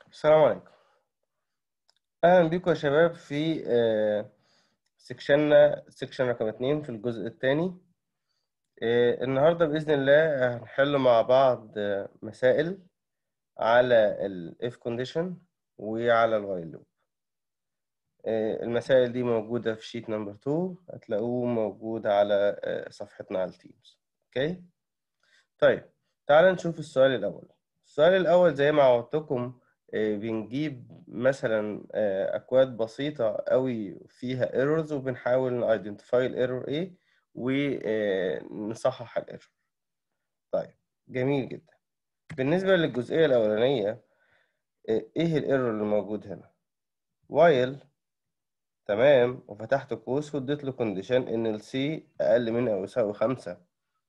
السلام عليكم أهلا بيكم يا شباب في آه، سكشننا سكشن رقم اتنين في الجزء الثاني النهاردة بإذن الله هنحل مع بعض آه، مسائل على ال if condition وعلى ال while loop آه، المسائل دي موجودة في شيت نمبر 2 هتلاقوه موجود على آه، صفحتنا على التيمز اوكي طيب تعال نشوف السؤال الأول السؤال الأول زي ما عودتكم آه، بنجيب مثلا آه، أكواد بسيطة قوي فيها ايرورز وبنحاول نايدنتيفاي الايرور ايه ونصحح الايرور طيب جميل جدا بالنسبة للجزئية الأولانية آه، ايه الايرور اللي موجود هنا while تمام وفتحت قوس واديت له كونديشن ان السي اقل من او يساوي خمسة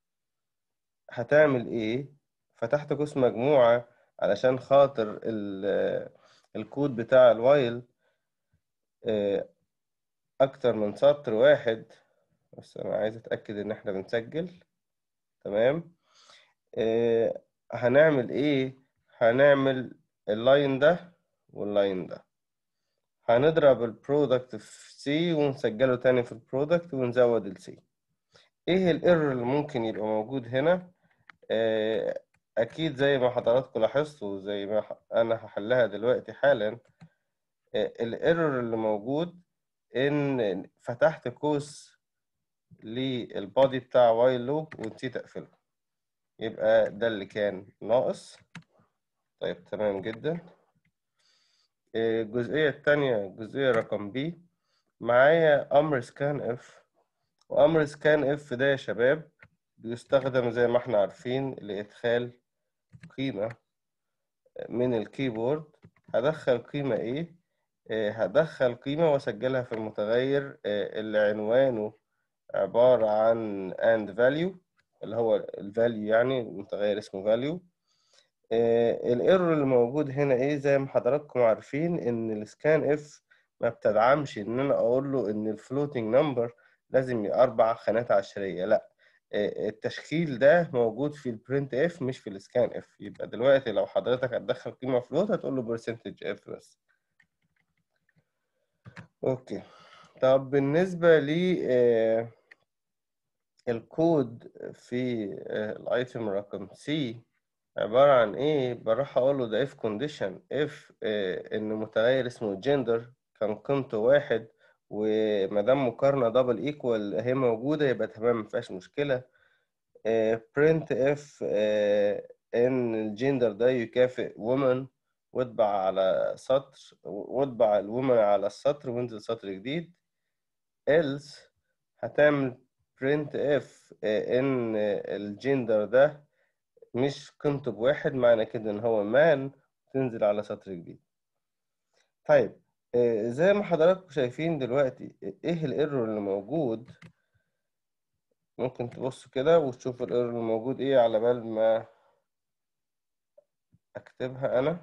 هتعمل ايه فتحت قوس مجموعة علشان خاطر ال- الكود بتاع الوايل آه، اكتر من سطر واحد بس انا عايز اتاكد ان احنا بنسجل تمام آه، هنعمل ايه هنعمل اللاين ده واللاين ده هنضرب البرودكت في سي ونسجله تاني في البرودكت ونزود السي ايه الايرور اللي ممكن يبقى موجود هنا آه، اكيد زي ما حضراتكم لاحظتوا زي ما ح- انا هحلها دلوقتي حالا الايرور اللي موجود ان فتحت قوس للبادي بتاع وايل لوب ونسيت اقفله يبقى ده اللي كان ناقص طيب تمام جدا آه، الجزئية التانية الجزئية رقم بي معايا أمر سكان اف وأمر سكان اف ده يا شباب بيستخدم زي ما احنا عارفين لإدخال قيمة من الكيبورد هدخل قيمة ايه آه، هدخل قيمة وأسجلها في المتغير آه، اللي عنوانه عبارة عن and value اللي هو ال value يعني متغير اسمه value الايرور اللي موجود هنا ايه زي ما حضراتكم عارفين ان السكان اف ما بتدعمش ان انا اقول له ان الفلوتنج نمبر لازم يبقى اربع خانات عشريه لا آه، التشكيل ده موجود في البرنت اف مش في السكان اف يبقى دلوقتي لو حضرتك هتدخل قيمه فلوت هتقول له برسنتج اف بس اوكي طب بالنسبه لي آه، الكود في آه، الايتم رقم سي عبارة عن إيه؟ بروح أقول له ده if condition if آه، إن متغير اسمه gender كان قيمته واحد ومادام مقارنة double equal هي موجودة يبقى تمام مفيهاش مشكلة آه، print if آه، إن الجندر ده يكافئ woman واطبع على سطر واطبع الwoman على السطر وانزل سطر جديد else هتعمل print if آه، إن الجندر ده مش قيمته بواحد معنى كده ان هو مان تنزل على سطر جديد طيب آه، زي ما حضراتكم شايفين دلوقتي ايه الايرور اللي موجود ممكن تبصوا كده وتشوفوا الايرور اللي موجود ايه على بال ما اكتبها انا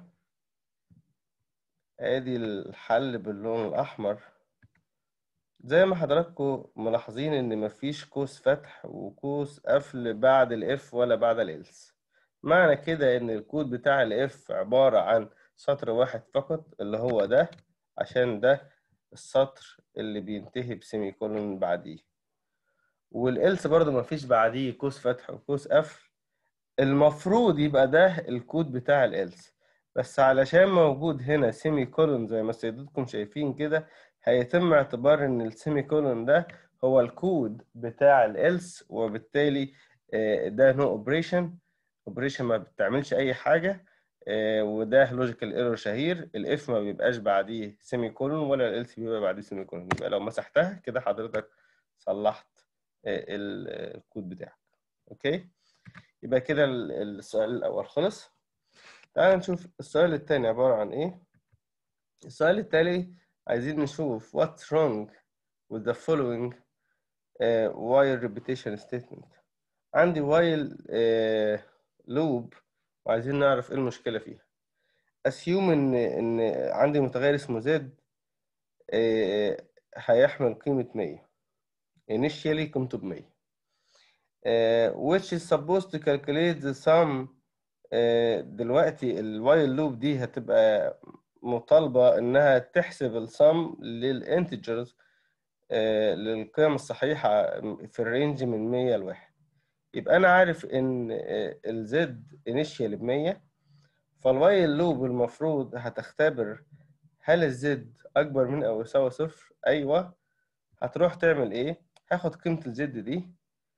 ادي الحل باللون الاحمر زي ما حضراتكم ملاحظين ان مفيش قوس فتح وقوس قفل بعد الاف ولا بعد الالس معنى كده ان الكود بتاع الاف عبارة عن سطر واحد فقط اللي هو ده عشان ده السطر اللي بينتهي بسيمي كولون بعديه والالس برضه مفيش بعديه قوس فتح وقوس قفل المفروض يبقى ده الكود بتاع الالس بس علشان موجود هنا سيمي كولون زي ما سيادتكم شايفين كده هيتم اعتبار ان السيمي كولون ده هو الكود بتاع الالس وبالتالي آه، ده نو اوبريشن اوبريشن ما بتعملش اي حاجه آه، وده لوجيكال ايرور شهير الاف ما بيبقاش بعديه سيمي كولون ولا الالس بيبقى بعديه سيمي كولون يبقى لو مسحتها كده حضرتك صلحت آه، ال- الكود بتاعك اوكي يبقى كده ال- السؤال الاول خلص تعال نشوف السؤال الثاني عباره عن ايه السؤال التالي عايزين نشوف what's wrong with the following uh, while repetition statement عندي while uh, loop وعايزين نعرف ايه المشكلة فيها assume ان ان عندي متغير اسمه z uh, هيحمل قيمة 100 initially قيمته ب 100 uh, which is supposed to calculate the sum آه، دلوقتي الوايل لوب دي هتبقى مطالبة إنها تحسب السم للانتجرز للقيم الصحيحة في الرينج من 100 لواحد يبقى أنا عارف إن الزد انيشيال ب 100 فالوايل لوب المفروض هتختبر هل الزد أكبر من أو يساوي صفر؟ أيوه هتروح تعمل إيه؟ هاخد قيمة الزد دي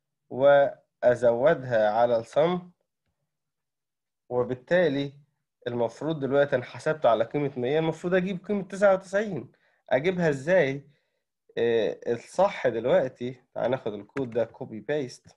وأزودها على الصم وبالتالي المفروض دلوقتي أنا حسبت على قيمة 100 المفروض أجيب قيمة 99 أجيبها إزاي؟ آه، الصح دلوقتي تعال ناخد الكود ده كوبي بيست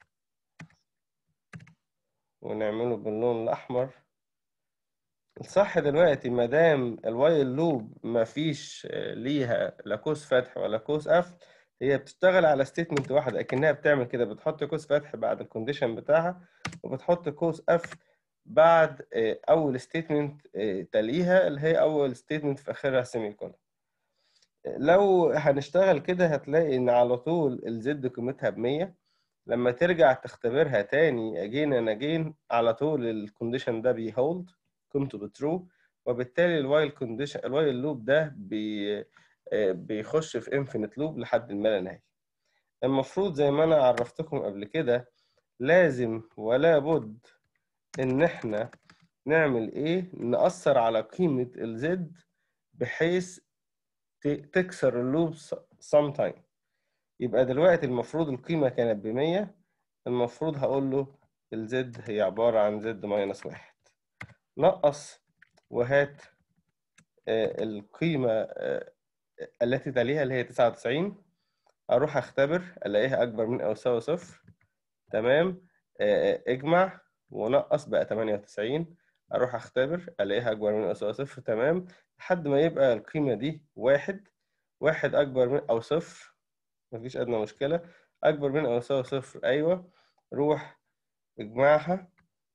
ونعمله باللون الأحمر الصح دلوقتي ما دام الوايل لوب مفيش آه، ليها لا قوس فتح ولا قوس قفل هي بتشتغل على ستيتمنت واحد اكنها بتعمل كده بتحط قوس فتح بعد الكونديشن بتاعها وبتحط قوس قفل بعد آه، اول ستيتمنت تليها اللي هي اول ستيتمنت في اخرها سيمي كولن لو هنشتغل كده هتلاقي ان على طول الزد قيمتها ب 100 لما ترجع تختبرها تاني اجين انا اجين على طول الكونديشن ده بيهولد قيمته بترو وبالتالي الوايل كونديشن الوايل لوب ده بي آه، بيخش في انفينيت لوب لحد ما لا نهايه المفروض زي ما انا عرفتكم قبل كده لازم ولا بد ان احنا نعمل ايه نأثر على قيمة الزد بحيث ت- تكسر اللوب سام تايم يبقى دلوقتي المفروض القيمة كانت ب 100 المفروض هقول له الزد هي عبارة عن زد ماينس واحد نقص وهات آه، القيمة آه، التي تليها اللي هي 99 أروح أختبر ألاقيها أكبر من أو يساوي صفر تمام آه، آه، اجمع ونقص بقى 98 أروح أختبر ألاقيها أكبر من أو يساوي صفر تمام لحد ما يبقى القيمة دي واحد واحد أكبر من أو صفر مفيش أدنى مشكلة أكبر من أو يساوي صفر أيوة روح اجمعها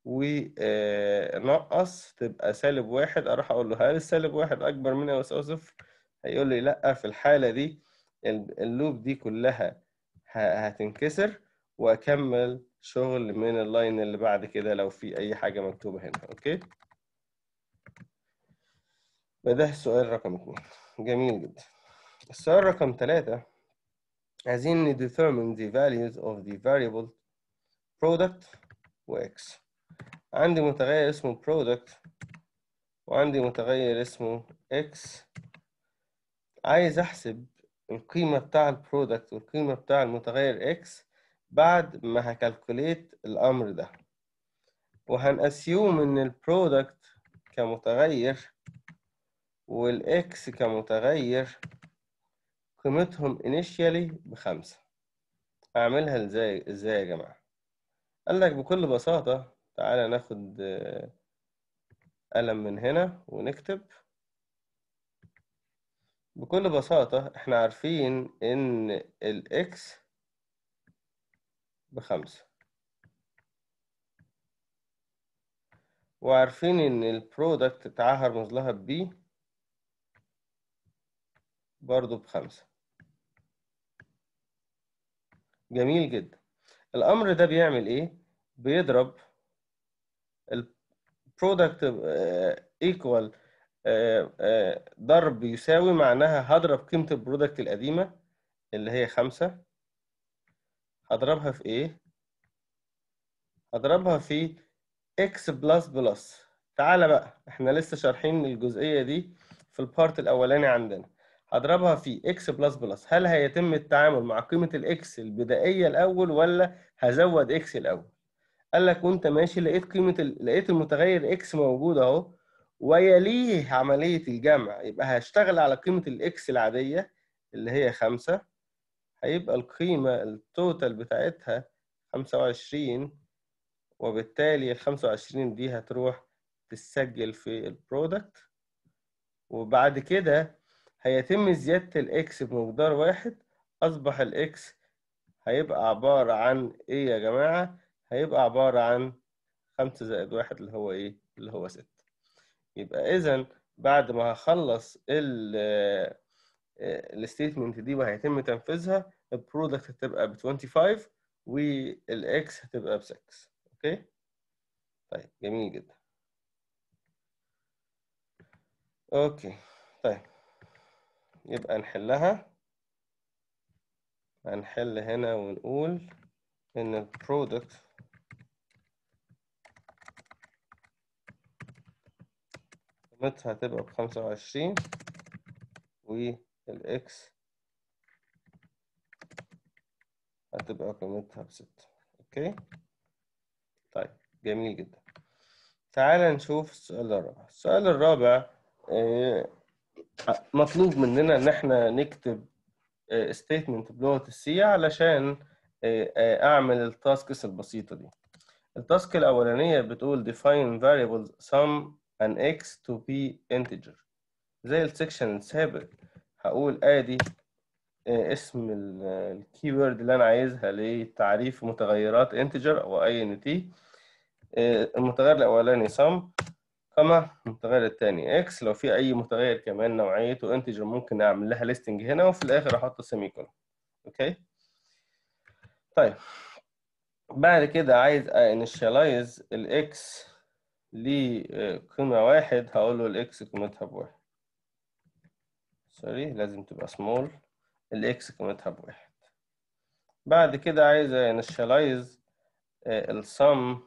ونقص تبقى سالب واحد أروح أقول له هل السالب واحد أكبر من أو يساوي صفر؟ هيقول لي لأ في الحالة دي ال- اللوب دي كلها ه- هتنكسر وأكمل شغل من اللاين اللي بعد كده لو في أي حاجة مكتوبة هنا أوكي؟ ده السؤال رقم اتنين جميل جدا السؤال رقم ثلاثة عايزين determine the values of the variable product و x عندي متغير اسمه product وعندي متغير اسمه x عايز احسب القيمة بتاع البرودكت والقيمة بتاع المتغير x بعد ما هكالكوليت الأمر ده وهنأسيوم إن البرودكت كمتغير والإكس كمتغير قيمتهم initially بخمسة أعملها إزاي إزاي يا جماعة؟ قال لك بكل بساطة تعالى ناخد آه، قلم من هنا ونكتب بكل بساطة احنا عارفين ان الاكس بخمسة وعارفين ان البرودكت بتاعها هرمز لها بي برضو بخمسة جميل جدا الامر ده بيعمل ايه بيضرب البرودكت ايكوال ضرب يساوي معناها هضرب قيمة البرودكت القديمة اللي هي خمسة هضربها في ايه هضربها في اكس بلس بلس تعالى بقى احنا لسه شارحين الجزئية دي في البارت الاولاني عندنا هضربها في اكس بلس بلس هل هيتم التعامل مع قيمة الاكس البدائية الاول ولا هزود اكس الاول قال لك وانت ماشي لقيت قيمة ال... لقيت المتغير اكس موجود اهو ويليه عملية الجمع يبقى هشتغل على قيمة الاكس العادية اللي هي خمسة هيبقى القيمة التوتال بتاعتها خمسة وعشرين وبالتالي ال 25 دي هتروح تسجل في البرودكت وبعد كده هيتم زيادة الإكس بمقدار واحد أصبح الإكس هيبقى عبارة عن إيه يا جماعة؟ هيبقى عبارة عن خمسة زائد واحد اللي هو إيه؟ اللي هو ستة يبقى إذا بعد ما هخلص الستيتمنت دي وهيتم تنفيذها البرودكت هتبقى ب 25 والإكس هتبقى ب 6 أوكي؟ طيب جميل جدا اوكي طيب يبقى نحلها هنحل هنا ونقول ان البرودكت قيمتها هتبقى بخمسة وعشرين والاكس هتبقى قيمتها بستة اوكي طيب جميل جدا تعال نشوف السؤال الرابع السؤال الرابع آه، مطلوب مننا ان احنا نكتب ستيتمنت بلغة السي علشان آه، آه، اعمل التاسكس البسيطة دي التاسك الاولانية بتقول define variables sum and x to be integer زي السكشن السابق هقول ادي آه، اسم الكيورد اللي انا عايزها لتعريف متغيرات integer او اي ان تي المتغير الاولاني sum كما المتغير الثاني x لو في اي متغير كمان نوعيته integer ممكن اعمل لها listing هنا وفي الاخر احط سيمي اوكي طيب بعد كده عايز initialize الاكس لقيمة واحد هقول له الاكس قيمتها بواحد سوري لازم تبقى small الاكس قيمتها بواحد بعد كده عايز initialize السم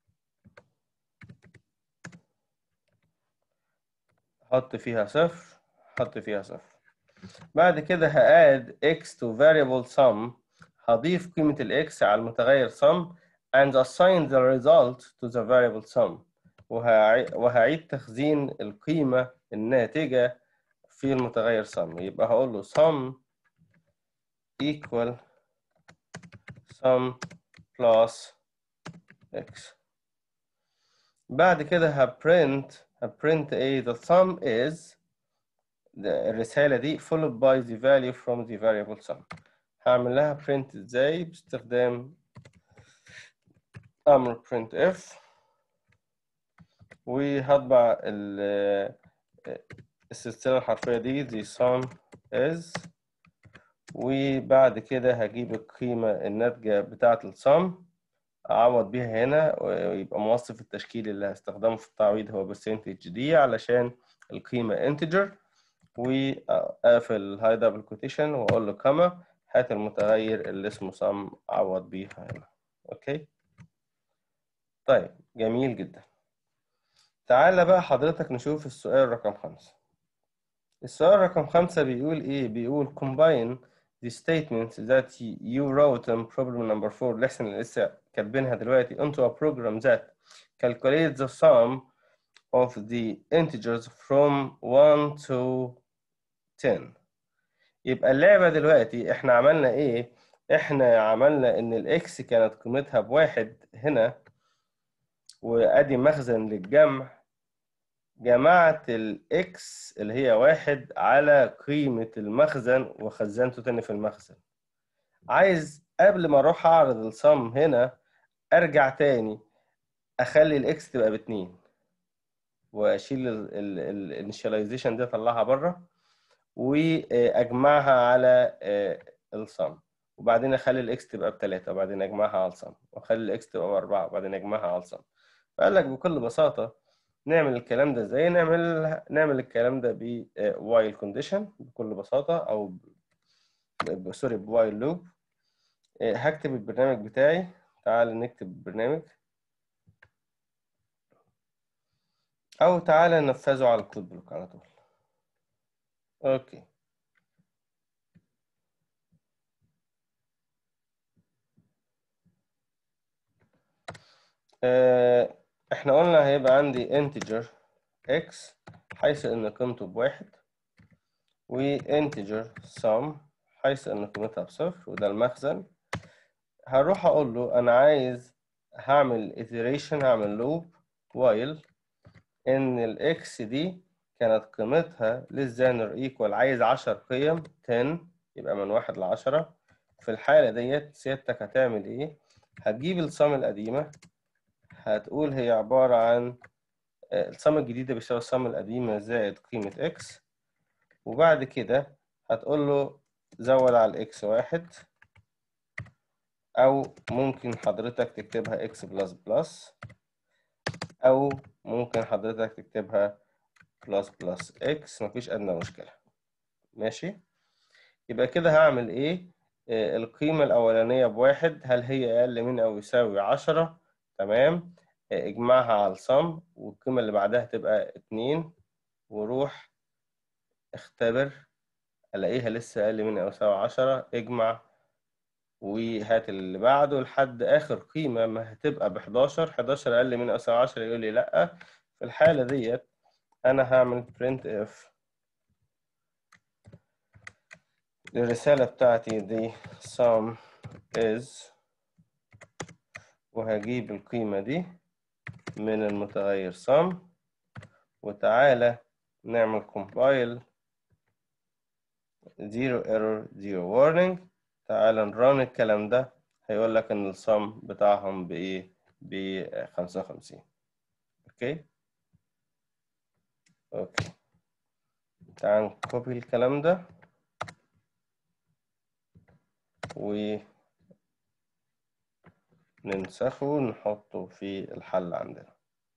حط فيها صفر حط فيها صفر بعد كده هاد x to variable sum هضيف قيمة الاكس على المتغير sum and assign the result to the variable sum وهعي- وهعيد تخزين القيمة الناتجة في المتغير sum يبقى هقول له sum equal sum plus x بعد كده هبرنت هبرنت ايه the sum is ده الرسالة دي followed by the value from the variable sum هعمل لها print ازاي باستخدام أمر printf وهطبع ال- السلسلة الحرفية دي the sum is وبعد كده هجيب القيمة الناتجة بتاعة السم أعوض بيها هنا ويبقى موصف التشكيل اللي هستخدمه في التعويض هو percentage دي علشان القيمة integer وأقفل الهاي دبل كوتيشن وأقول له كما هات المتغير اللي اسمه sum أعوض بيها هنا أوكي طيب جميل جدا تعالى بقى حضرتك نشوف السؤال رقم خمسة السؤال رقم خمسة بيقول إيه؟ بيقول combine the statements that you wrote in problem number four اللي احنا لسه كاتبينها دلوقتي into a program that calculates the sum of the integers from 1 to 10 يبقى اللعبة دلوقتي احنا عملنا ايه؟ احنا عملنا ان الاكس كانت قيمتها بواحد هنا وادي مخزن للجمع جمعت الاكس اللي هي واحد على قيمة المخزن وخزنته تاني في المخزن عايز قبل ما اروح اعرض الصم هنا ارجع تاني اخلي الاكس تبقى باتنين واشيل الانيشاليزيشن دي اطلعها بره واجمعها على الصم وبعدين اخلي الاكس تبقى بتلاتة وبعدين اجمعها على الصم واخلي الاكس تبقى باربعة وبعدين اجمعها على الصم فقال لك بكل بساطة نعمل الكلام ده ازاي نعمل نعمل الكلام ده ب while condition بكل بساطة او ب... ب... سوري ب while loop هكتب البرنامج بتاعي تعال نكتب البرنامج او تعال ننفذه على الكود بلوك على طول اوكي آه، احنا قلنا هيبقى عندي integer x حيث ان قيمته بواحد و integer sum حيث ان قيمتها بصفر وده المخزن هروح اقول له انا عايز هعمل iteration هعمل loop while ان الاكس دي كانت قيمتها less than or equal عايز 10 قيم 10 يبقى من واحد لعشرة في الحالة ديت سيادتك هتعمل ايه؟ هتجيب الصم القديمة هتقول هي عبارة عن الصم الجديدة بيساوي الصم القديمة زائد قيمة اكس وبعد كده هتقول له زود على الاكس واحد أو ممكن حضرتك تكتبها اكس بلس بلس أو ممكن حضرتك تكتبها بلس بلس اكس مفيش ادنى مشكلة ماشي يبقى كده هعمل ايه آه، القيمة الأولانية بواحد هل هي أقل من أو يساوي عشرة تمام آه، اجمعها على الصم والقيمة اللي بعدها تبقى اتنين وروح اختبر ألاقيها لسه أقل من أو يساوي عشرة اجمع وهات اللي بعده لحد آخر قيمة ما هتبقى بحداشر حداشر أقل من أو يساوي عشرة يقول لي لأ في الحالة ديت أنا هعمل print if الرسالة بتاعتي دي sum is وهجيب القيمة دي من المتغير sum وتعالى نعمل compile zero error zero warning تعالى نران الكلام ده هيقول لك ان الصم بتاعهم بايه ب 55 اوكي اوكي تعال نكوبي الكلام ده و ننسخه ونحطه في الحل عندنا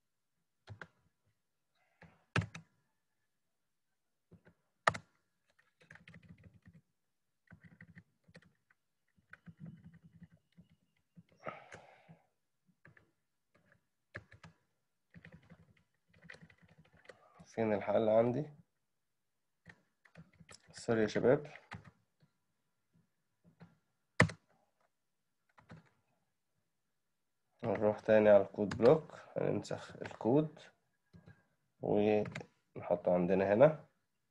فين الحل عندي سوري يا شباب نروح تاني على الكود بلوك هننسخ الكود ونحطه عندنا هنا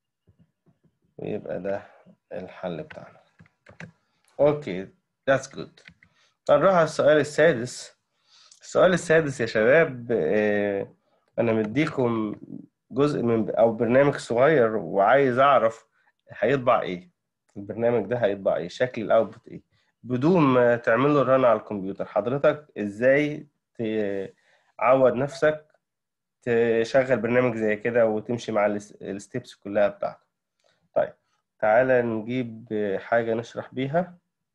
ويبقى ده الحل بتاعنا اوكي that's good نروح على السؤال السادس السؤال السادس يا شباب آه، انا مديكم جزء من او برنامج صغير وعايز اعرف هيطبع ايه البرنامج ده هيطبع ايه شكل الاوتبوت ايه بدون ما تعمل له رن على الكمبيوتر حضرتك ازاي تعود نفسك تشغل برنامج زي كده وتمشي مع الستبس كلها بتاعته طيب تعالى نجيب حاجة نشرح بيها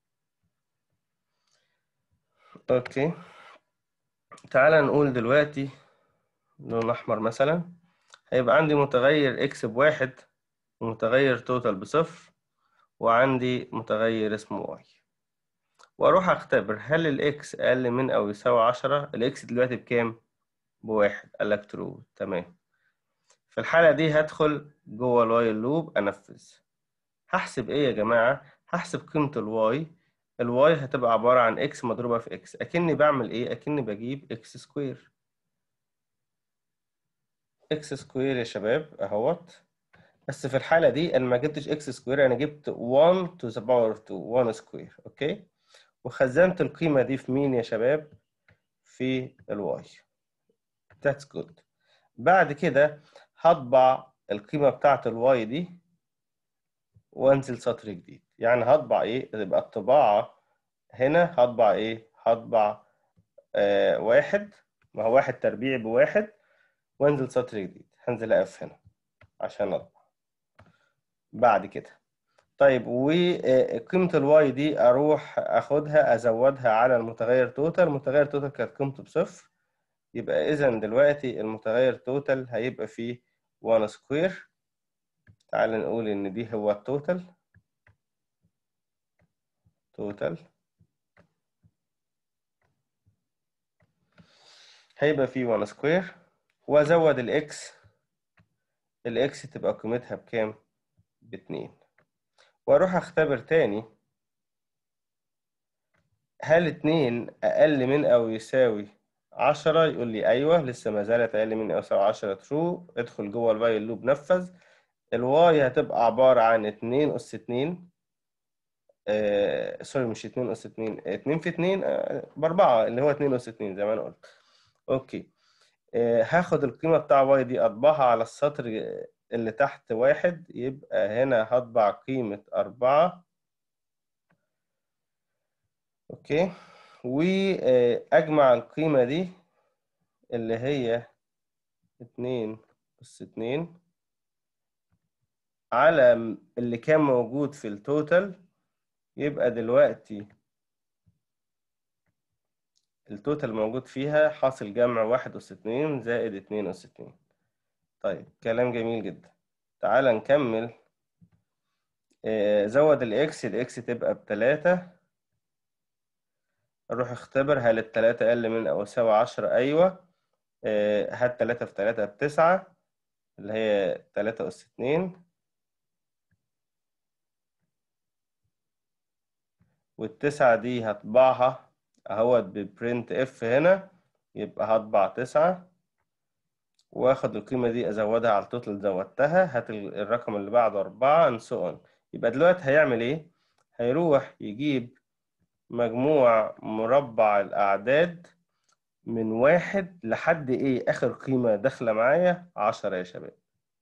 اوكي تعالى نقول دلوقتي لون احمر مثلا هيبقى عندي متغير اكس بواحد ومتغير توتال بصفر وعندي متغير اسمه واي واروح اختبر هل الاكس اقل من او يساوي عشرة الاكس دلوقتي بكام بواحد قال لك ترو تمام في الحالة دي هدخل جوه الوايل لوب انفذ هحسب ايه يا جماعة هحسب قيمة الواي الواي هتبقى عبارة عن اكس مضروبة في اكس اكني بعمل ايه اكني بجيب اكس سكوير اكس سكوير يا شباب اهوت بس في الحالة دي انا ما جبتش اكس سكوير انا جبت 1 to the power 2 1 سكوير اوكي وخزنت القيمة دي في مين يا شباب في الواي that's good بعد كده هطبع القيمة بتاعة الواي دي وانزل سطر جديد يعني هطبع ايه يبقى الطباعة هنا هطبع ايه هطبع آه واحد ما هو واحد تربيع بواحد وانزل سطر جديد هنزل اقف هنا عشان اطبع بعد كده طيب وقيمة الواي دي اروح اخدها ازودها على المتغير توتال المتغير توتال كانت قيمته بصفر يبقى اذا دلوقتي المتغير توتال هيبقى فيه 1 سكوير تعال نقول ان دي هو التوتال توتال هيبقى فيه 1 سكوير وازود الاكس الاكس تبقى قيمتها بكام باتنين واروح اختبر تاني هل اتنين اقل من او يساوي عشرة يقول لي ايوه لسه ما زالت اقل من او يساوي عشرة ترو ادخل جوه الواي لوب نفذ الواي هتبقى عبارة عن اتنين اس اتنين آه سوري مش اتنين اس اتنين اتنين في اتنين آه باربعة اللي هو اتنين اس اتنين زي ما انا قلت اوكي آه هاخد القيمة بتاع واي دي اطبعها على السطر اللي تحت واحد يبقى هنا هطبع قيمة أربعة أوكي وأجمع القيمة دي اللي هي اتنين أس اتنين على اللي كان موجود في التوتال يبقى دلوقتي التوتال موجود فيها حاصل جمع واحد أس اتنين زائد اتنين أس اتنين طيب كلام جميل جدا تعال نكمل آه، زود الاكس الاكس تبقى بتلاتة اروح اختبر هل التلاتة اقل من او يساوي عشرة ايوه آه، هات تلاتة في تلاتة بتسعة اللي هي تلاتة أس اتنين والتسعة دي هطبعها اهوت ببرنت اف هنا يبقى هطبع تسعة واخد القيمة دي ازودها على التوتال زودتها هات ال- الرقم اللي بعده أربعة and so on يبقى دلوقتي هيعمل ايه؟ هيروح يجيب مجموع مربع الأعداد من واحد لحد ايه آخر قيمة داخلة معايا عشرة يا شباب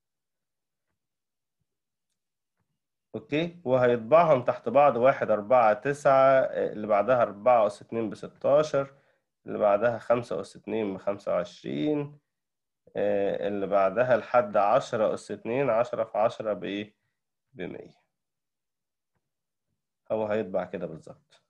اوكي وهيطبعهم تحت بعض واحد أربعة تسعة آه، اللي بعدها أربعة أس اتنين بستاشر اللي بعدها خمسة أس اتنين بخمسة وعشرين آه، اللي بعدها لحد عشرة أس اتنين عشرة في عشرة بإيه؟ بمية هو هيطبع كده بالظبط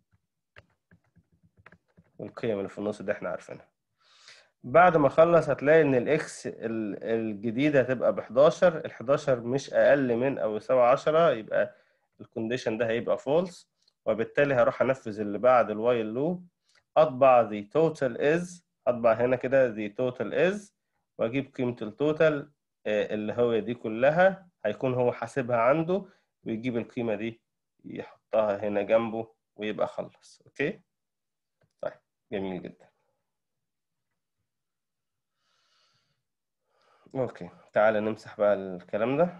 والقيم اللي في النص دي احنا عارفينها بعد ما اخلص هتلاقي ان الاكس ال- الجديده هتبقى ب 11 ال 11 مش اقل من او يساوي 10 يبقى الكونديشن ده هيبقى فولس وبالتالي هروح انفذ اللي بعد الوايل لوب اطبع the total is اطبع هنا كده the total is واجيب قيمه التوتال آه، اللي هو دي كلها هيكون هو حاسبها عنده ويجيب القيمه دي يحطها هنا جنبه ويبقى خلص اوكي طيب جميل جدا اوكي تعالى نمسح بقى الكلام ده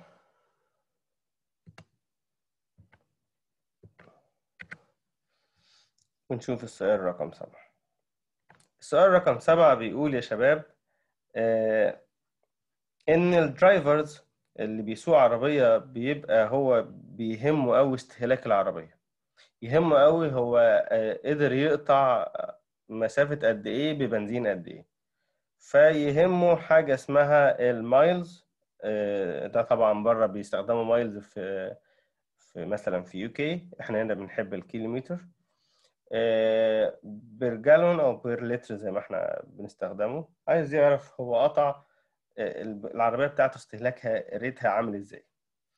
ونشوف السؤال رقم سبعة السؤال رقم سبعة بيقول يا شباب آه إن الدرايفرز اللي بيسوق عربية بيبقى هو بيهمه أوي استهلاك العربية يهمه أوي هو آه قدر يقطع مسافة قد إيه ببنزين قد إيه فيهمه حاجة اسمها المايلز آه ده طبعا بره بيستخدموا مايلز في في مثلا في يو كي احنا هنا بنحب الكيلومتر آه، بير جالون او بير لتر زي ما احنا بنستخدمه عايز يعرف هو قطع آه، العربية بتاعته استهلاكها ريتها عامل ازاي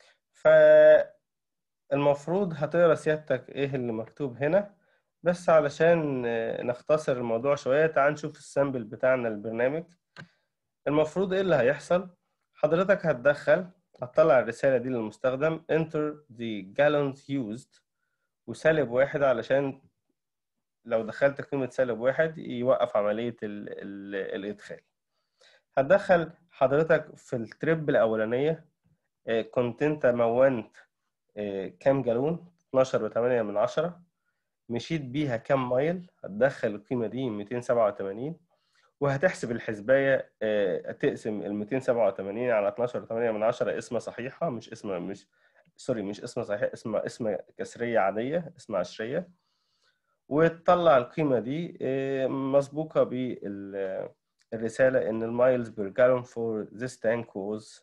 فالمفروض هتقرا سيادتك ايه اللي مكتوب هنا بس علشان آه، نختصر الموضوع شوية تعال نشوف السامبل بتاعنا البرنامج المفروض ايه اللي هيحصل حضرتك هتدخل هتطلع الرسالة دي للمستخدم enter the gallons used وسالب واحد علشان لو دخلت قيمة سالب واحد يوقف عملية ال ال الإدخال هتدخل حضرتك في التريب الأولانية آه، كنت أنت مونت آه، كام جالون 12 وتمانية من عشرة مشيت بيها كام مايل هتدخل القيمة دي 287 وهتحسب الحسباية آه، تقسم ال 287 على 12 وتمانية من عشرة اسمها صحيحة مش اسم مش سوري مش اسم صحيح اسم اسم كسرية عادية اسم عشرية وتطلع القيمة دي آه، مسبوقة بالرسالة إن المايلز بير جالون for this tank was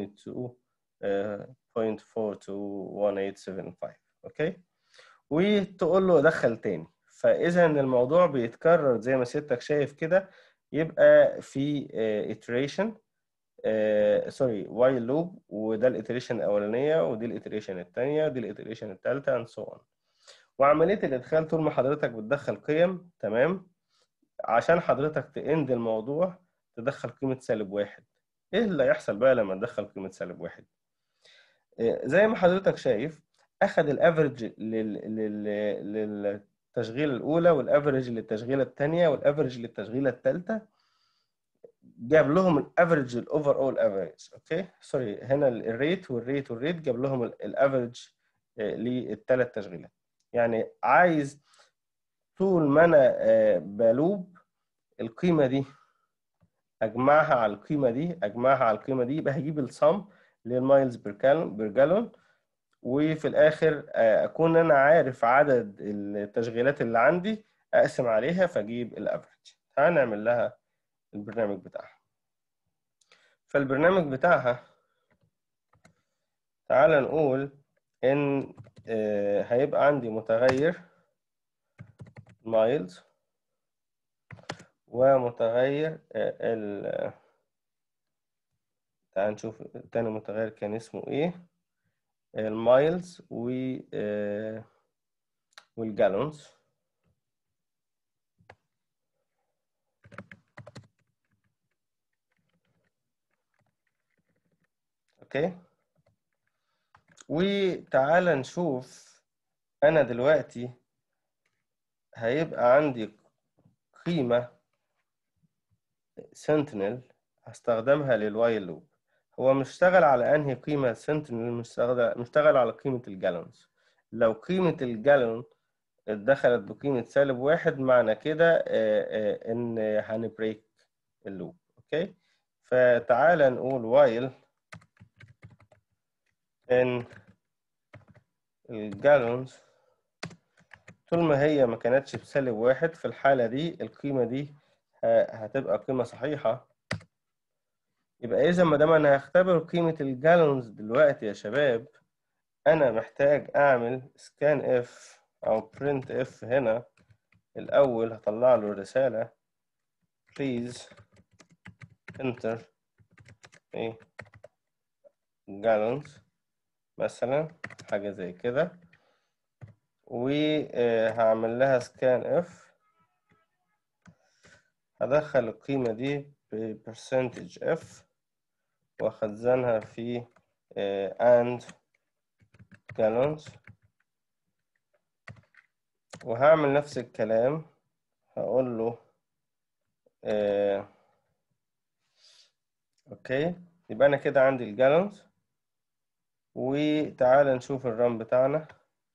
22.421875 أوكي وتقول له دخل تاني فإذا الموضوع بيتكرر زي ما سيادتك شايف كده يبقى في آه، iteration سوري while loop وده الiteration الأولانية ودي الiteration التانية ودي الiteration التالتة and so on وعملية الإدخال طول ما حضرتك بتدخل قيم تمام عشان حضرتك تإند الموضوع تدخل قيمة سالب واحد إيه اللي هيحصل بقى لما تدخل قيمة سالب واحد؟ إيه، زي ما حضرتك شايف أخد الأفرج لل... لل... للتشغيلة الأولى والأفرج للتشغيلة الثانية والأفرج للتشغيلة الثالثة جاب لهم الأفرج الأوفر أول أفرج أوكي سوري هنا الريت والريت والريت جاب لهم الأفرج للثلاث تشغيلات يعني عايز طول ما انا آه، بلوب القيمه دي اجمعها على القيمه دي اجمعها على القيمه دي يبقى هجيب الصم للمايلز بير جالون بير جالون وفي الاخر آه، اكون انا عارف عدد التشغيلات اللي عندي اقسم عليها فاجيب الافرج تعال نعمل لها البرنامج بتاعها فالبرنامج بتاعها تعال نقول ان آه، هيبقى عندي متغير مايلز ومتغير ال تعال نشوف تاني متغير كان اسمه ايه المايلز و آه، والجالونز اوكي وتعال نشوف انا دلوقتي هيبقى عندي قيمة سنتينل هستخدمها للوايل لوب هو مشتغل على انهي قيمة سنتينل مشتغل مشتغل على قيمة الجالونز لو قيمة الجالون اتدخلت بقيمة سالب واحد معنى كده آه، آه، ان هنبريك اللوب اوكي فتعالى نقول وايل ان الجالونز طول ما هي ما كانتش بسالب واحد في الحالة دي القيمة دي ه- هتبقى قيمة صحيحة يبقى إذا ما دام أنا هختبر قيمة الجالونز دلوقتي يا شباب أنا محتاج أعمل سكان اف أو برنت اف هنا الأول هطلع له رسالة please enter إيه gallons مثلا حاجة زي كده وهعمل لها سكان اف هدخل القيمة دي ب percentage f واخزنها في آه، and gallons وهعمل نفس الكلام هقول له آه، اوكي يبقى انا كده عندي الجالونز وتعال نشوف الرام بتاعنا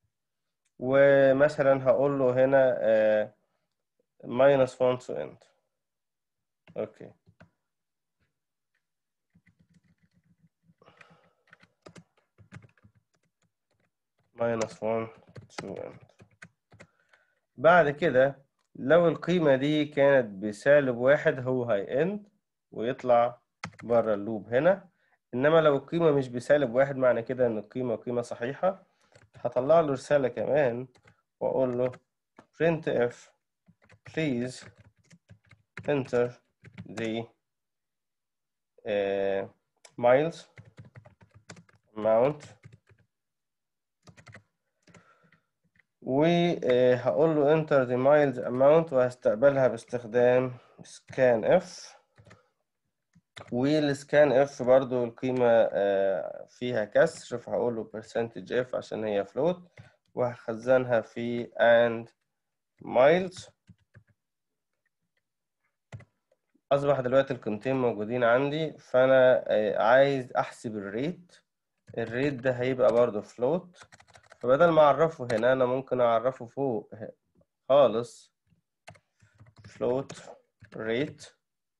ومثلا هقول له هنا آه، minus 1 to end اوكي minus 1 to end بعد كده لو القيمة دي كانت بسالب واحد هو هيند ويطلع بره اللوب هنا إنما لو القيمة مش بسالب واحد معنى كده إن القيمة قيمة صحيحة هطلع له رسالة كمان وأقول له printf please enter the uh, miles amount وهقول له enter the miles amount وهستقبلها باستخدام scanf والسكان اف برضو القيمة آه، فيها كسر فهقول له percentage f عشان هي float وهخزنها في and miles أصبح دلوقتي القيمتين موجودين عندي فأنا آه، عايز أحسب الريت الريت ده هيبقى برضو float فبدل ما أعرفه هنا أنا ممكن أعرفه فوق خالص float rate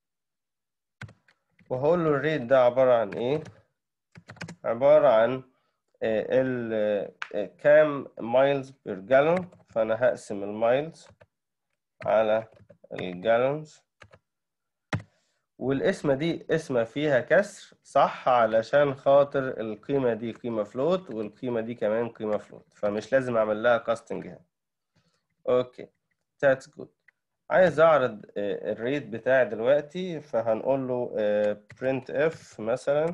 وهقول له الريت ده عبارة عن إيه؟ عبارة عن آه، ال آه، كام مايلز بير جالون فأنا هقسم المايلز على الجالونز والقسمة دي قسمة فيها كسر صح علشان خاطر القيمة دي قيمة فلوت والقيمة دي كمان قيمة فلوت فمش لازم أعمل لها كاستنج هنا أوكي that's good عايز أعرض آه، الريت بتاعي دلوقتي فهنقول له آه، printf مثلا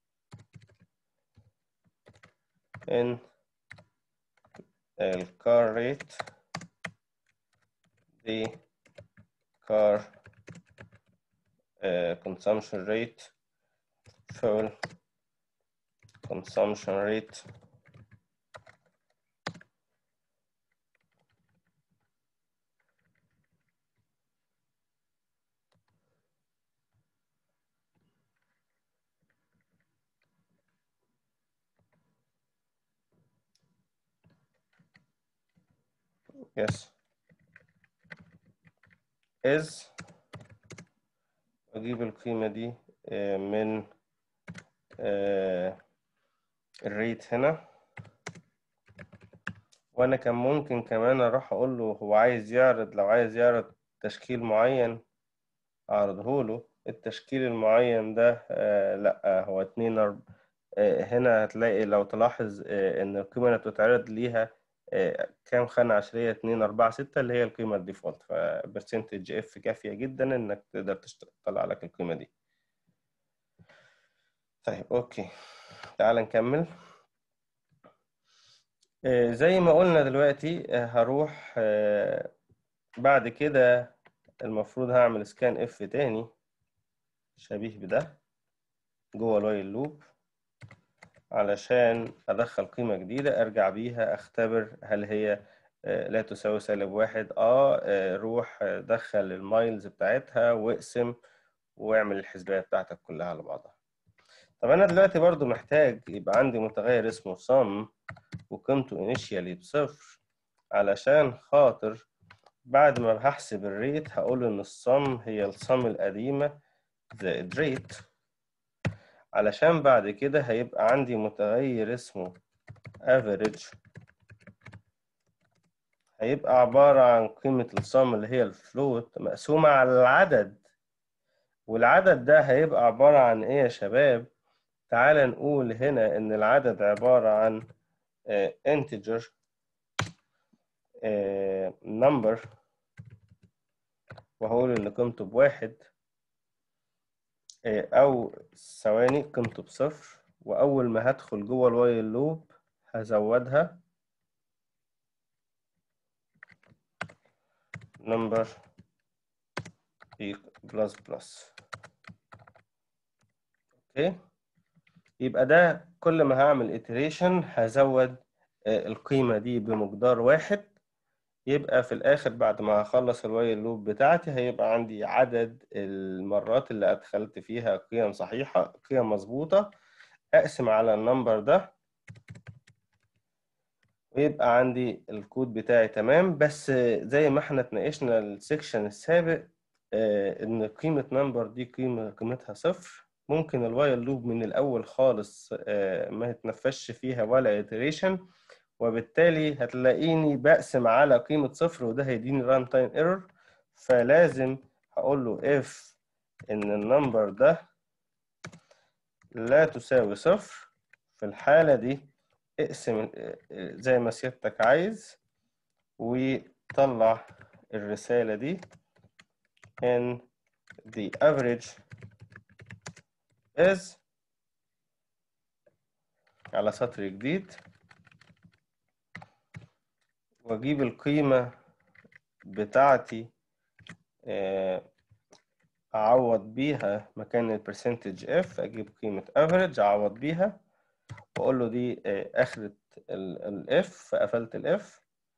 in الكار ريت دي car uh, consumption rate fuel consumption rate yes is أجيب القيمة دي آه، من آه، الريت هنا وأنا كان ممكن كمان أروح أقول له هو عايز يعرض لو عايز يعرض تشكيل معين أعرضه له التشكيل المعين ده آه، لأ هو اتنين أرب... آه، هنا هتلاقي لو تلاحظ آه، إن القيمة اللي بتتعرض ليها آه، كام خانة عشرية اتنين أربعة ستة اللي هي القيمة الديفولت فبرسنتج اف كافية جدا إنك تقدر تشت- تطلع لك القيمة دي طيب اوكي تعال نكمل آه، زي ما قلنا دلوقتي آه، هروح آه، بعد كده المفروض هعمل سكان اف تاني شبيه بده جوه الوايل لوب علشان ادخل قيمة جديدة ارجع بيها اختبر هل هي لا تساوي سالب واحد اه روح دخل المايلز بتاعتها واقسم واعمل الحسبية بتاعتك كلها على بعضها طب انا دلوقتي برضو محتاج يبقى عندي متغير اسمه sum وقيمته initially بصفر علشان خاطر بعد ما هحسب الريت هقول ان الصم هي الصم القديمة زائد ريت علشان بعد كده هيبقى عندي متغير اسمه average هيبقى عبارة عن قيمة الصم اللي هي الفلوت مقسومة على العدد والعدد ده هيبقى عبارة عن ايه يا شباب تعال نقول هنا ان العدد عبارة عن uh, integer uh, number وهقول ان قيمته بواحد uh, او ثواني قيمته بصفر واول ما هدخل جوه الوايل لوب هزودها number بلس بلس اوكي يبقى ده كل ما هعمل iteration هزود القيمة دي بمقدار واحد يبقى في الآخر بعد ما هخلص الوايل لوب بتاعتي هيبقى عندي عدد المرات اللي أدخلت فيها قيم صحيحة قيم مظبوطة أقسم على النمبر ده ويبقى عندي الكود بتاعي تمام بس زي ما احنا اتناقشنا السكشن السابق ان قيمة نمبر دي قيمة قيمتها صفر ممكن الوايل لوب من الأول خالص ما يتنفذش فيها ولا iteration وبالتالي هتلاقيني بقسم على قيمة صفر وده هيديني ران تايم ايرور فلازم هقول له if إن النمبر ده لا تساوي صفر في الحالة دي اقسم زي ما سيادتك عايز وطلع الرسالة دي in the average is على سطر جديد واجيب القيمة بتاعتي اعوض بيها مكان البرسنتج اف اجيب قيمة average اعوض بيها واقول له دي اخرة الاف فقفلت الاف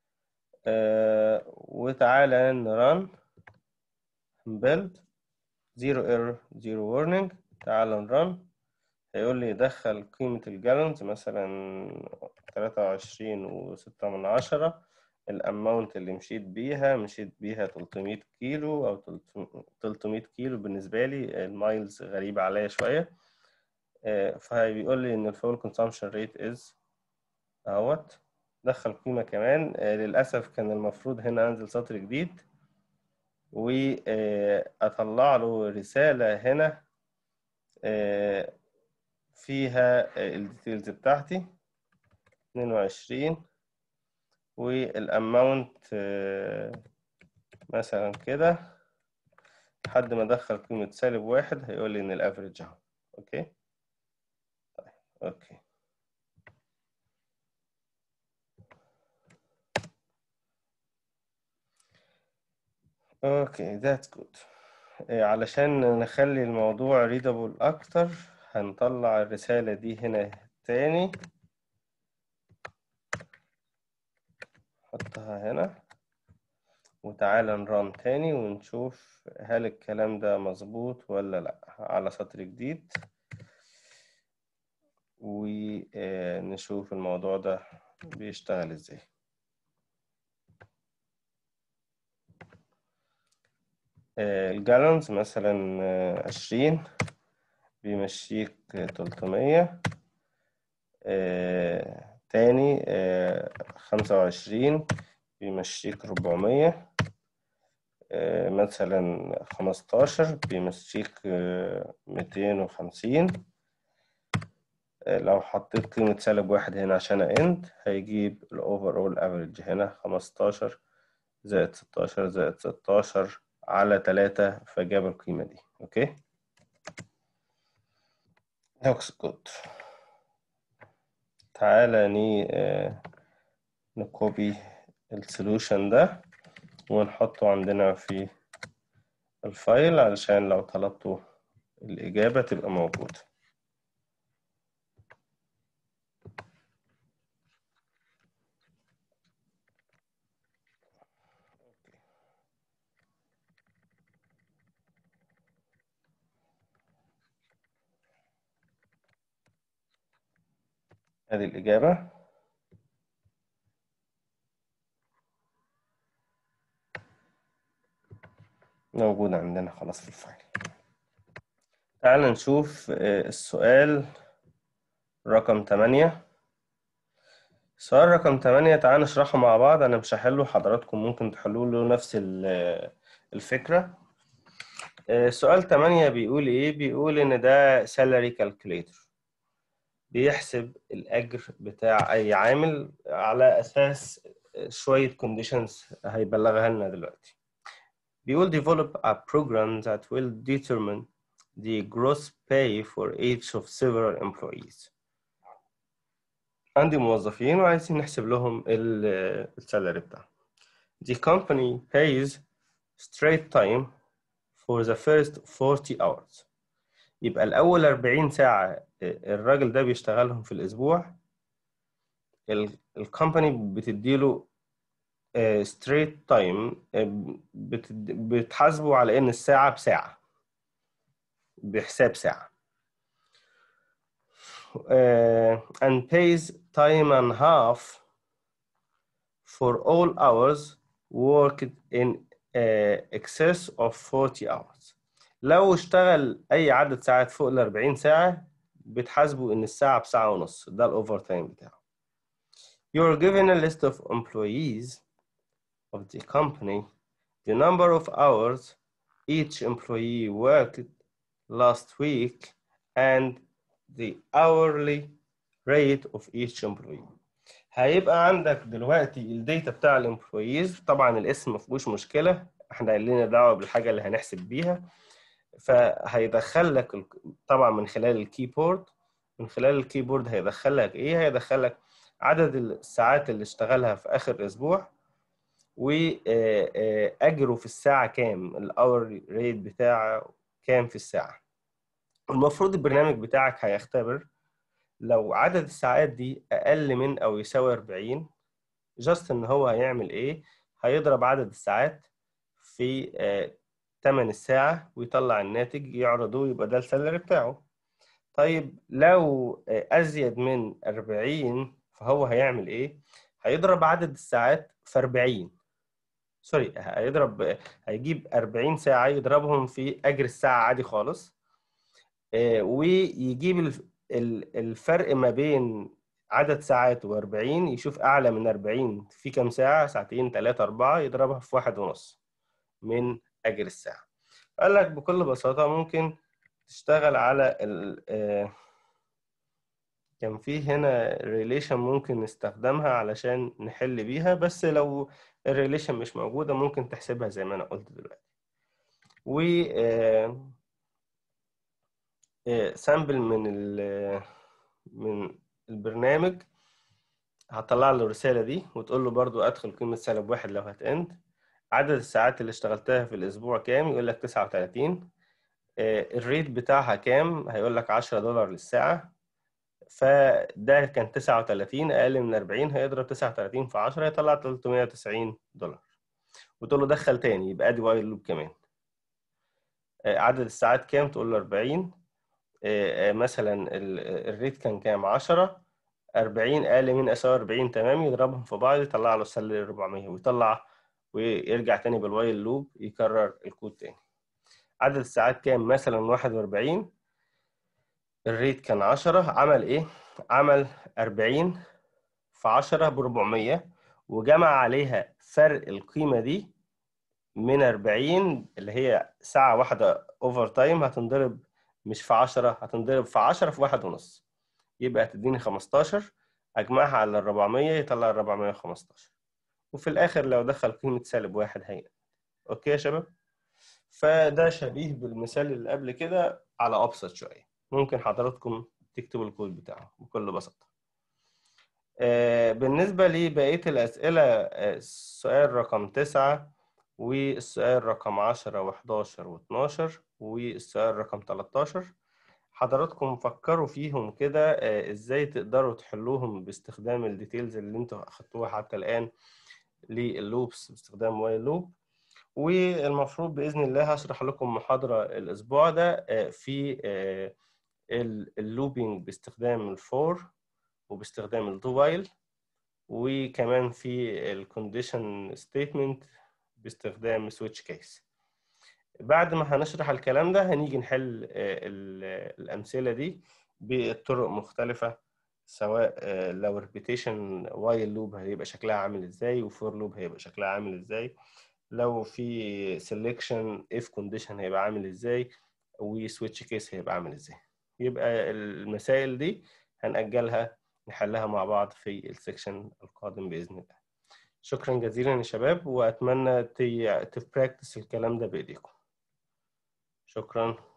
وتعالى نران build zero error zero warning تعال نران هيقول لي دخل قيمة الجالونز مثلا تلاتة وعشرين وستة من عشرة الأماونت اللي مشيت بيها مشيت بيها تلتمية كيلو أو تلتمية كيلو بالنسبة لي المايلز غريبة عليا شوية فبيقول لي إن الفول كونسامشن ريت إز أهوت دخل قيمة كمان للأسف كان المفروض هنا أنزل سطر جديد وأطلع له رسالة هنا فيها الديتيلز بتاعتي 22 والاماونت مثلا كده لحد ما ادخل قيمة سالب واحد هيقول لي ان الافريج اهو اوكي طيب اوكي اوكي ذاتس جود علشان نخلي الموضوع ريدابل اكتر هنطلع الرسالة دي هنا تاني نحطها هنا وتعالى نران تاني ونشوف هل الكلام ده مظبوط ولا لأ على سطر جديد ونشوف الموضوع ده بيشتغل ازاي الجالونز مثلا عشرين بيمشيك تلتمية آه، تاني خمسة وعشرين بيمشيك ربعمية آه، مثلا خمستاشر بيمشيك ميتين وخمسين لو حطيت قيمة سالب واحد هنا عشان اند هيجيب الاوفر اول افريج هنا خمستاشر زائد ستاشر زائد ستاشر على تلاتة فجاب القيمة دي اوكي looks good تعالى ني آه، نكوبي السولوشن ده ونحطه عندنا في الفايل علشان لو طلبتوا الإجابة تبقى موجودة هذه الإجابة موجودة عندنا خلاص في الفايل تعال نشوف آه، السؤال رقم 8 سؤال رقم 8 تعال نشرحه مع بعض أنا مش هحله حضراتكم ممكن تحلوا له نفس ال- الفكرة آه، سؤال 8 بيقول إيه؟ بيقول إن ده salary calculator بيحسب الأجر بتاع أي عامل على أساس شوية conditions هيبلغها لنا دلوقتي. بيقول develop a program that will determine the gross pay for each of several employees. عندي موظفين وعايزين نحسب لهم ال- السالري بتاعهم. The company pays straight time for the first 40 hours. يبقى الأول 40 ساعة الراجل ده بيشتغلهم في الأسبوع ال- الكومباني بتديله ستريت تايم بتحاسبه على إن الساعة بساعة بحساب ساعة آه، and pays time and half for all hours worked in uh, excess of 40 hours لو اشتغل أي عدد ساعات فوق ال 40 ساعة بتحاسبه إن الساعة بساعة ونص ده الأوفر تايم بتاعه You're given a list of employees of the company, the number of hours each employee worked last week, and the hourly rate of each employee. هيبقى عندك دلوقتي الداتا بتاع الامبلويز طبعا الاسم ما فيهوش مشكله احنا لنا دعوه بالحاجه اللي هنحسب بيها فهيدخل لك ال- طبعا من خلال الكيبورد من خلال الكيبورد هيدخل لك ايه هيدخل لك عدد الساعات اللي اشتغلها في اخر اسبوع واجره في الساعه كام الاور ريت بتاعه كام في الساعه المفروض البرنامج بتاعك هيختبر لو عدد الساعات دي اقل من او يساوي 40 جاست ان هو هيعمل ايه هيضرب عدد الساعات في آه، تمن الساعة ويطلع الناتج يعرضه يبقى ده السالري بتاعه طيب لو آه، أزيد من 40 فهو هيعمل إيه؟ هيضرب عدد الساعات في 40 سوري هيضرب هيجيب 40 ساعة يضربهم في أجر الساعة عادي خالص آه، ويجيب الف- ال- الفرق ما بين عدد ساعات و40 يشوف أعلى من 40 في كام ساعة ساعتين ثلاثة أربعة يضربها في واحد ونص من أجر الساعة قال لك بكل بساطة ممكن تشتغل على ال آه، كان في هنا ريليشن ممكن نستخدمها علشان نحل بيها بس لو الريليشن مش موجودة ممكن تحسبها زي ما أنا قلت دلوقتي و آه، سامبل من ال من البرنامج هطلع له الرسالة دي وتقول له برضو أدخل قيمة سالب واحد لو هتأند عدد الساعات اللي اشتغلتها في الأسبوع كام يقول لك 39 آه، الريت بتاعها كام هيقول لك 10 دولار للساعة فده كان 39 أقل من 40 هيضرب 39 في 10 يطلع 390 دولار وتقول له دخل تاني يبقى ادي وايل لوب كمان آه، عدد الساعات كام تقول له 40 آه، آه، مثلا ال- الريت كان كام 10 40 اقل من يساوي 40 تمام يضربهم في بعض يطلع له السله 400 ويطلع ويرجع تاني بالوايل لوب يكرر الكود تاني عدد الساعات كام مثلا 41 الريت كان 10 عمل ايه عمل 40 في 10 ب 400 وجمع عليها فرق القيمه دي من 40 اللي هي ساعه واحده اوفر تايم هتنضرب مش في 10 هتنضرب في 10 في واحد ونص يبقى هتديني 15 اجمعها على ال 400 يطلع ال 415 وفي الاخر لو دخل قيمه سالب واحد هي اوكي يا شباب فده شبيه بالمثال اللي قبل كده على ابسط شويه ممكن حضراتكم تكتبوا الكود بتاعه بكل بساطة آه، بالنسبة لبقية الأسئلة آه، السؤال رقم تسعة والسؤال رقم عشرة وحداشر واتناشر والسؤال رقم تلاتاشر حضراتكم فكروا فيهم كده آه، ازاي تقدروا تحلوهم باستخدام الديتيلز اللي انتوا اخدتوها حتى الآن لللوبس باستخدام وايل لوب والمفروض بإذن الله هشرح لكم محاضرة الأسبوع ده في اللوبينج باستخدام الفور وباستخدام الدو وايل وكمان في الكونديشن ستيتمنت باستخدام سويتش كيس بعد ما هنشرح الكلام ده هنيجي نحل الأمثلة دي بطرق مختلفة سواء لو ريبيتيشن وايل لوب هيبقى شكلها عامل ازاي وفور لوب هيبقى شكلها عامل ازاي لو في سelection if condition هيبقى عامل ازاي وسويتش كيس هيبقى عامل ازاي يبقى المسائل دي هنأجلها نحلها مع بعض في السكشن القادم بإذن الله شكرا جزيلا يا شباب وأتمنى تبراكتس الكلام ده بإيديكم شكرا